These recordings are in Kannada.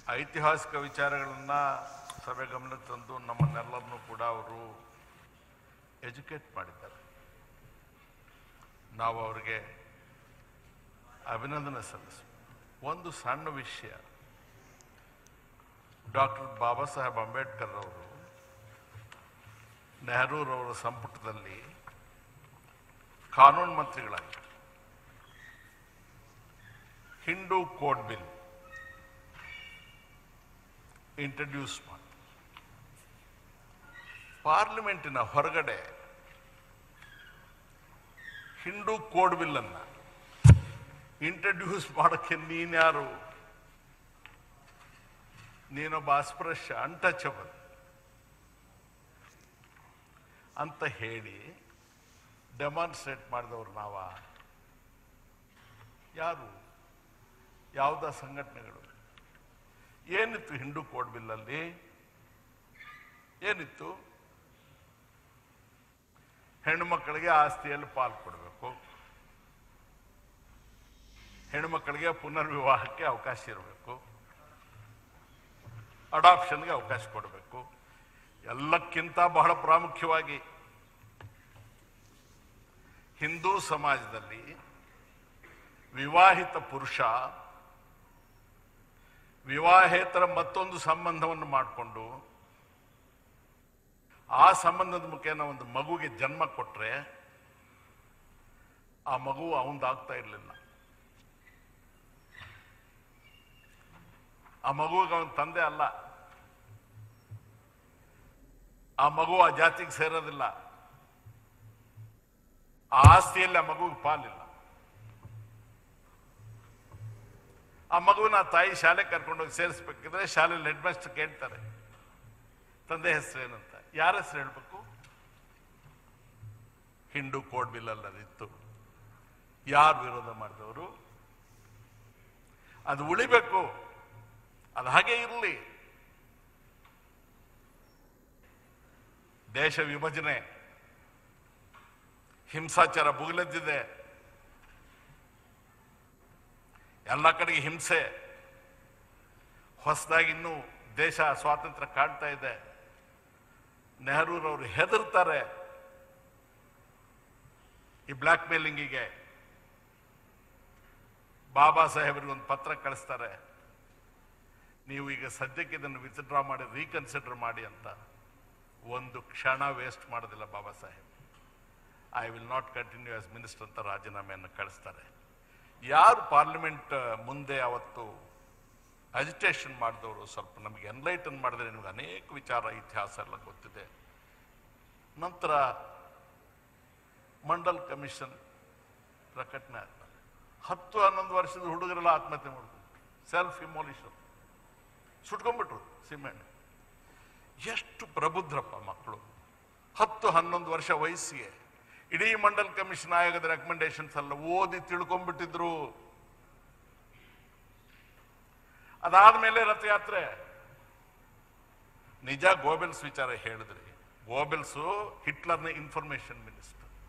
ಐತಿಹಾಸಿಕ ವಿಚಾರಗಳನ್ನು ಸಭೆ ಗಮನಕ್ಕೆ ತಂದು ನಮ್ಮನ್ನೆಲ್ಲರನ್ನೂ ಕೂಡ ಅವರು ಎಜುಕೇಟ್ ಮಾಡಿದ್ದಾರೆ ನಾವು ಅವರಿಗೆ ಅಭಿನಂದನೆ ಸಲ್ಲಿಸ ಒಂದು ಸಣ್ಣ ವಿಷಯ ಡಾಕ್ಟರ್ ಬಾಬಾ ಸಾಹೇಬ್ ಅಂಬೇಡ್ಕರ್ ಅವರು ನೆಹರೂರವರ ಸಂಪುಟದಲ್ಲಿ ಕಾನೂನು ಮಂತ್ರಿಗಳಾಗಿ ಹಿಂದೂ ಕೋಡ್ ಬಿಲ್ ಇಂಟ್ರಡ್ಯೂಸ್ ಮಾಡಿ ಪಾರ್ಲಿಮೆಂಟಿನ ಹೊರಗಡೆ ಹಿಂದೂ ಕೋಡ್ ಬಿಲ್ ಅನ್ನ ಇಂಟ್ರಡ್ಯೂಸ್ ಮಾಡೋಕ್ಕೆ ನೀನ್ಯಾರು ನೀನೊಬ್ಬ ಅಸ್ಪೃಶ್ಯ ಅನ್ಟಚಬಲ್ ಅಂತ ಹೇಳಿ ಡೆಮಾನ್ಸ್ಟ್ರೇಟ್ ಮಾಡಿದವರು ನಾವ ಯಾರು ಯಾವುದ ಸಂಘಟನೆಗಳು ಏನಿತ್ತು ಹಿಂದೂ ಕೋಡ್ ಬಿಲ್ಲಲ್ಲಿ ಏನಿತ್ತು ಹೆಣ್ಣು ಮಕ್ಕಳಿಗೆ ಆಸ್ತಿಯಲ್ಲಿ ಪಾಲು ಕೊಡಬೇಕು ಹೆಣ್ಣು ಮಕ್ಕಳಿಗೆ ಪುನರ್ವಿವಾಹಕ್ಕೆ ಅವಕಾಶ ಇರಬೇಕು ಅಡಾಪ್ಷನ್ಗೆ ಅವಕಾಶ ಕೊಡಬೇಕು ಎಲ್ಲಕ್ಕಿಂತ ಬಹಳ ಪ್ರಾಮುಖ್ಯವಾಗಿ ಹಿಂದೂ ಸಮಾಜದಲ್ಲಿ ವಿವಾಹಿತ ಪುರುಷ ವಿವಾಹೇತರ ಮತ್ತೊಂದು ಸಂಬಂಧವನ್ನು ಮಾಡಿಕೊಂಡು ಆ ಸಂಬಂಧದ ಮುಖೇನ ಒಂದು ಮಗುಗೆ ಜನ್ಮ ಕೊಟ್ರೆ ಆ ಮಗು ಅವಂದಾಗ್ತಾ ಇರಲಿಲ್ಲ ಆ ಮಗುವಿಗೆ ಅವನ ತಂದೆ ಅಲ್ಲ ಆ ಮಗು ಆ ಜಾತಿಗೆ ಸೇರೋದಿಲ್ಲ ಆ ಆಸ್ತಿಯಲ್ಲಿ ಆ ಮಗುವಿಗೆ ಪಾಲಿಲ್ಲ ಆ ಮಗುವಿನ ಆ ತಾಯಿ ಶಾಲೆ ಕರ್ಕೊಂಡೋಗಿ ಸೇರಿಸ್ಬೇಕಿದ್ರೆ ಶಾಲೆಯಲ್ಲಿ ಹೆಡ್ ಮಾಸ್ಟರ್ ಕೇಳ್ತಾರೆ ತಂದೆ ಹೆಸರು ಏನಂತ ಯಾರ ಹೆಸರು ಹೇಳ್ಬೇಕು ಹಿಂದೂ ಕೋಡ್ ಬಿಲ್ ಅಲ್ಲದಿತ್ತು ಯಾರು ವಿರೋಧ ಮಾಡಿದವರು ಅದು ಉಳಿಬೇಕು ಅದು ಹಾಗೆ ಇರಲಿ ದೇಶ ವಿಭಜನೆ ಹಿಂಸಾಚಾರ ಭುಗಿಲೆದ್ದಿದೆ ಎಲ್ಲ ಕಡೆಗೆ ಹಿಂಸೆ ಹೊಸದಾಗಿ ಇನ್ನೂ ದೇಶ ಸ್ವಾತಂತ್ರ್ಯ ಕಾಣ್ತಾ ಇದೆ ನೆಹರೂರವರು ಹೆದರ್ತಾರೆ ಈ ಬ್ಲ್ಯಾಕ್ ಮೇಲಿಂಗಿಗೆ ಬಾಬಾ ಸಾಹೇಬರಿಗೆ ಒಂದು ಪತ್ರ ಕಳಿಸ್ತಾರೆ ನೀವು ಈಗ ಸದ್ಯಕ್ಕೆ ಇದನ್ನು ವಿತ್ಡ್ರಾ ಮಾಡಿ ರೀಕನ್ಸಿಡರ್ ಮಾಡಿ ಅಂತ ಒಂದು ಕ್ಷಣ ವೇಸ್ಟ್ ಮಾಡೋದಿಲ್ಲ Baba Saheb I will not continue as minister ಅಂತ ರಾಜೀನಾಮೆಯನ್ನು ಕಳಿಸ್ತಾರೆ ಯಾರು ಪಾರ್ಲಿಮೆಂಟ್ ಮುಂದೆ ಅವತ್ತು ಅಜಿಟೇಷನ್ ಮಾಡಿದವರು ಸ್ವಲ್ಪ ನಮಗೆ ಎನ್ಲೈಟನ್ ಮಾಡಿದ್ರೆ ನಿಮ್ಗೆ ಅನೇಕ ವಿಚಾರ ಇತಿಹಾಸ ಎಲ್ಲ ಗೊತ್ತಿದೆ ನಂತರ ಮಂಡಲ್ ಕಮಿಷನ್ ಪ್ರಕಟಣೆ ಆದ್ಮೇಲೆ ಹತ್ತು ಹನ್ನೊಂದು ವರ್ಷದ ಹುಡುಗರೆಲ್ಲ ಆತ್ಮಹತ್ಯೆ ಮಾಡ್ಕೊಂಡು ಸೆಲ್ಫ್ ಇಮೋಲಿಷನ್ ಸುಟ್ಕೊಂಡ್ಬಿಟ್ರು ಸಿಮೆಂಟ್ ಎಷ್ಟು ಪ್ರಬುದ್ಧರಪ್ಪ ಮಕ್ಕಳು ಹತ್ತು ಹನ್ನೊಂದು ವರ್ಷ ವಯಸ್ಸಿಗೆ ಇಡೀ ಮಂಡಲ್ ಕಮಿಷನ್ ಆಯೋಗದ ರೆಕಮೆಂಡೇಶನ್ಸ್ ಎಲ್ಲ ಓದಿ ತಿಳ್ಕೊಂಡ್ಬಿಟ್ಟಿದ್ರು ಅದಾದ್ಮೇಲೆ ರಥಯಾತ್ರೆ ನಿಜ ಗೋಬೆಲ್ಸ್ ವಿಚಾರ ಹೇಳಿದ್ರಿ ಗೋಬೆಲ್ಸು ಹಿಟ್ಲರ್ನ ಇನ್ಫಾರ್ಮೇಶನ್ ಮಿನಿಸ್ಟರ್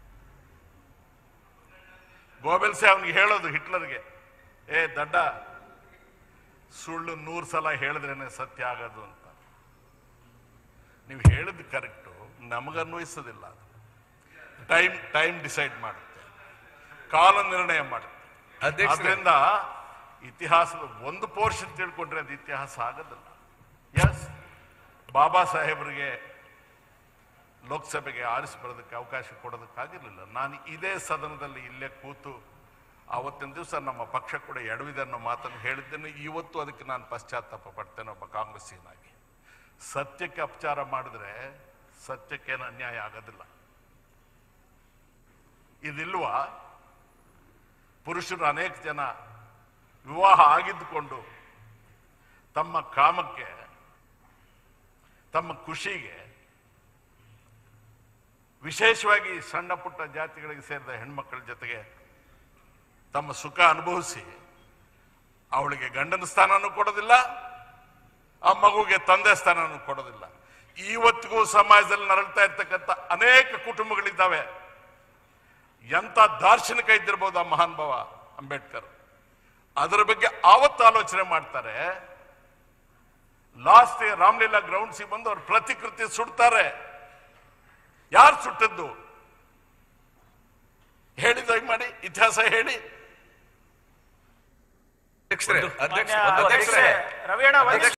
ಗೋಬೆಲ್ಸೇ ಅವನಿಗೆ ಹೇಳೋದು ಹಿಟ್ಲರ್ಗೆ ಏ ದಡ್ಡ ಸುಳ್ಳು ನೂರು ಸಲ ಹೇಳಿದ್ರೇನೆ ಸತ್ಯ ಆಗೋದು ಅಂತ ನೀವು ಹೇಳಿದ್ ಕರೆಕ್ಟು ನಮಗನ್ವಯಿಸೋದಿಲ್ಲ ಅದು ಟೈಮ್ ಟೈಮ್ ಡಿಸೈಡ್ ಮಾಡುತ್ತೆ ಕಾಲ ನಿರ್ಣಯ ಮಾಡುತ್ತೆ ಅಧ್ಯಕ್ಷರೇ. ಅದರಿಂದ ಇತಿಹಾಸದ ಒಂದು ಪೋರ್ಷನ್ ತಿಳ್ಕೊಂಡ್ರೆ ಅದು ಇತಿಹಾಸ ಆಗೋದಿಲ್ಲ ಎಸ್ ಬಾಬಾ ಸಾಹೇಬರಿಗೆ ಲೋಕಸಭೆಗೆ ಆರಿಸಿ ಬರೋದಕ್ಕೆ ಅವಕಾಶ ಕೊಡೋದಕ್ಕಾಗಿರಲಿಲ್ಲ ನಾನು ಇದೇ ಸದನದಲ್ಲಿ ಇಲ್ಲೇ ಕೂತು ಆವತ್ತಿನ ದಿವಸ ನಮ್ಮ ಪಕ್ಷ ಕೂಡ ಎಡವಿದೆ ಅನ್ನೋ ಮಾತನ್ನು ಹೇಳಿದ್ದೇನೆ ಇವತ್ತು ಅದಕ್ಕೆ ನಾನು ಪಶ್ಚಾತ್ತಾಪ ಪಡ್ತೇನೆ ಒಬ್ಬ ಕಾಂಗ್ರೆಸ್ಸಿನಾಗಿ ಸತ್ಯಕ್ಕೆ ಅಪಚಾರ ಮಾಡಿದ್ರೆ ಸತ್ಯಕ್ಕೇನು ಅನ್ಯಾಯ ಆಗೋದಿಲ್ಲ ಇದಿಲ್ವಾ ಪುರುಷರು ಅನೇಕ ಜನ ವಿವಾಹ ಆಗಿದ್ದುಕೊಂಡು ತಮ್ಮ ಕಾಮಕ್ಕೆ ತಮ್ಮ ಖುಷಿಗೆ ವಿಶೇಷವಾಗಿ ಸಣ್ಣ ಪುಟ್ಟ ಜಾತಿಗಳಿಗೆ ಸೇರಿದ ಹೆಣ್ಮಕ್ಕಳ ಜೊತೆಗೆ ತಮ್ಮ ಸುಖ ಅನುಭವಿಸಿ ಅವಳಿಗೆ ಗಂಡನ ಸ್ಥಾನನೂ ಕೊಡೋದಿಲ್ಲ ಆ ಮಗುಗೆ ತಂದೆ ಸ್ಥಾನನೂ ಕೊಡೋದಿಲ್ಲ ಇವತ್ತಿಗೂ ಸಮಾಜದಲ್ಲಿ ನರಳ್ತಾ ಇರ್ತಕ್ಕಂಥ ಅನೇಕ ಕುಟುಂಬಗಳಿದ್ದಾವೆ ಎಂತ ದಾರ್ಶನಿಕ ಇದ್ದಿರ್ಬೋದು ಆ ಮಹಾನ್ ಭಾವ ಅಂಬೇಡ್ಕರ್ ಅದರ ಬಗ್ಗೆ ಆವತ್ತು ಆಲೋಚನೆ ಮಾಡ್ತಾರೆ ಲಾಸ್ಟ್ ರಾಮಲೀಲಾ ಗ್ರೌಂಡ್ಸಿಗೆ ಬಂದು ಅವ್ರ ಪ್ರತಿಕೃತಿ ಸುಡ್ತಾರೆ ಯಾರು ಸುಟ್ಟದ್ದು ಹೇಳಿದ ಮಾಡಿ ಇತಿಹಾಸ ಹೇಳಿ ಅಧ್ಯಕ್ಷರೇ ಅಧ್ಯಕ್ಷ ಮಾನ್ಯ ಅಧ್ಯಕ್ಷರೇ ರವಿ ಅಣ್ಣ ಒಂದ್ ನಿಮಿಷ.